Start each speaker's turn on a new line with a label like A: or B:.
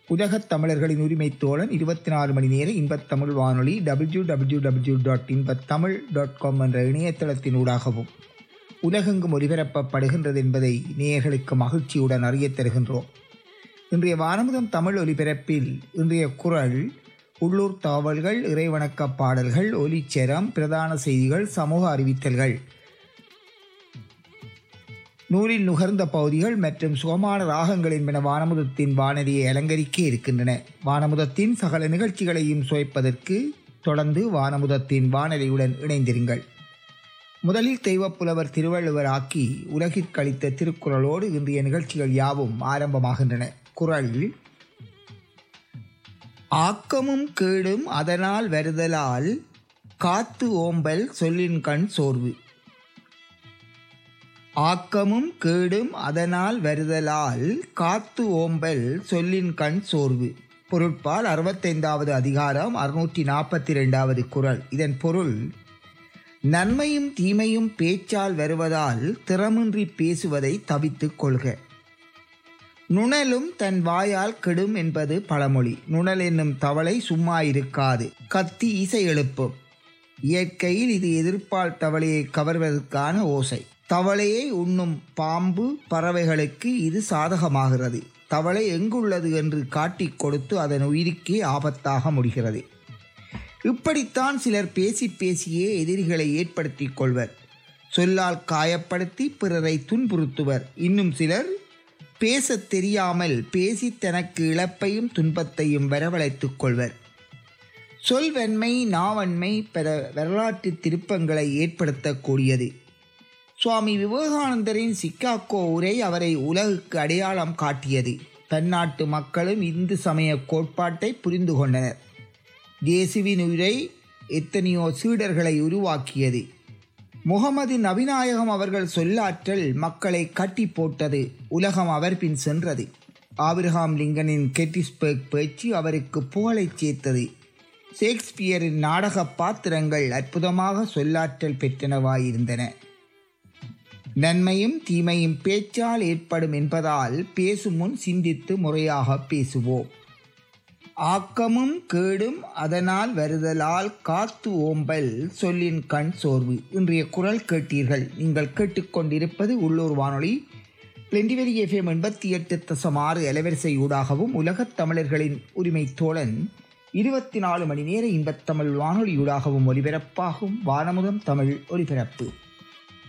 A: உலகத் தமிழர்களின் உரிமை தோழன் இருபத்தி நாலு மணி நேர இன்பத்தமிழ் வானொலி W W W dot Inbathamizh dot com என்ற இணையதளத்தின் ஊடாகவும் உலகெங்கும் ஒலிபரப்பப்படுகின்றது என்பதை நேயர்களுக்கு மகிழ்ச்சியுடன் அறியத் தருகின்றோம் இன்றைய வானமுதம் தமிழ் ஒலிபரப்பில் இன்றைய குரல் உள்ளூர் தாவல்கள் இறைவணக்க பாடல்கள் ஒலிச்சரம் பிரதான செய்திகள் சமூக அறிவித்தல்கள் நூலில் நுகர்ந்த பகுதிகள் மற்றும் சுகமான ராகங்கள் என்பன வானமுதத்தின் வானதியை அலங்கரிக்க இருக்கின்றன வானமுதத்தின் சகல நிகழ்ச்சிகளையும் சுவைப்பதற்கு தொடர்ந்து வானமுதத்தின் வானதியுடன் இணைந்திருங்கள் முதலில் தெய்வப்புலவர் திருவள்ளுவர் ஆக்கி உலகிற்கழித்த திருக்குறளோடு இன்றைய நிகழ்ச்சிகள் யாவும் ஆரம்பமாகின்றன குரல் ஆக்கமும் கேடும் அதனால் வருதலால் காத்து ஓம்பல் சொல்லின் கண் சோர்வு ஆக்கமும் கேடும் அதனால் வருதலால் காத்து ஓம்பல் சொல்லின் கண் சோர்வு பொருட்பால் அறுபத்தைந்தாவது அதிகாரம் அறுநூற்றி நாற்பத்தி ரெண்டாவது குரல் இதன் பொருள் நன்மையும் தீமையும் பேச்சால் வருவதால் திறமின்றி பேசுவதை தவித்துக் கொள்க நுணலும் தன் வாயால் கெடும் என்பது பழமொழி நுணல் என்னும் தவளை சும்மா இருக்காது கத்தி இசை எழுப்பும் இயற்கையில் இது எதிர்ப்பால் தவளையை கவர்வதற்கான ஓசை தவளையை உண்ணும் பாம்பு பறவைகளுக்கு இது சாதகமாகிறது தவளை எங்குள்ளது என்று காட்டிக் கொடுத்து அதன் உயிருக்கே ஆபத்தாக முடிகிறது இப்படித்தான் சிலர் பேசி பேசியே எதிரிகளை ஏற்படுத்திக் கொள்வர் சொல்லால் காயப்படுத்தி பிறரை துன்புறுத்துவர் இன்னும் சிலர் பேசத் தெரியாமல் பேசி தனக்கு இழப்பையும் துன்பத்தையும் வரவழைத்துக் கொள்வர் சொல்வன்மை நாவன்மை பிற வரலாற்று திருப்பங்களை ஏற்படுத்தக்கூடியது சுவாமி விவேகானந்தரின் சிக்காகோ உரை அவரை உலகுக்கு அடையாளம் காட்டியது பன்னாட்டு மக்களும் இந்து சமய கோட்பாட்டை புரிந்து கொண்டனர் இயேசுவின் உரை எத்தனையோ சீடர்களை உருவாக்கியது முகமது நபிநாயகம் அவர்கள் சொல்லாற்றல் மக்களை கட்டி போட்டது உலகம் அவர் பின் சென்றது ஆபிரகாம் லிங்கனின் கெட்டிஸ்பர்க் பேச்சு அவருக்கு புகழைச் சேர்த்தது ஷேக்ஸ்பியரின் நாடக பாத்திரங்கள் அற்புதமாக சொல்லாற்றல் பெற்றனவாயிருந்தன நன்மையும் தீமையும் பேச்சால் ஏற்படும் என்பதால் பேசும் முன் சிந்தித்து முறையாக பேசுவோம் ஆக்கமும் கேடும் அதனால் வருதலால் காத்து ஓம்பல் சொல்லின் கண் சோர்வு இன்றைய குரல் கேட்டீர்கள் நீங்கள் கேட்டுக்கொண்டிருப்பது உள்ளூர் வானொலி பிளெண்டிவெரி எஃப்எம் எண்பத்தி எட்டு தசம் ஆறு அலைவரிசை ஊடாகவும் உலகத் தமிழர்களின் உரிமை தோழன் இருபத்தி நாலு மணி நேர இன்பத்தமிழ் வானொலியூடாகவும் ஒலிபரப்பாகும் வானமுதம் தமிழ் ஒலிபரப்பு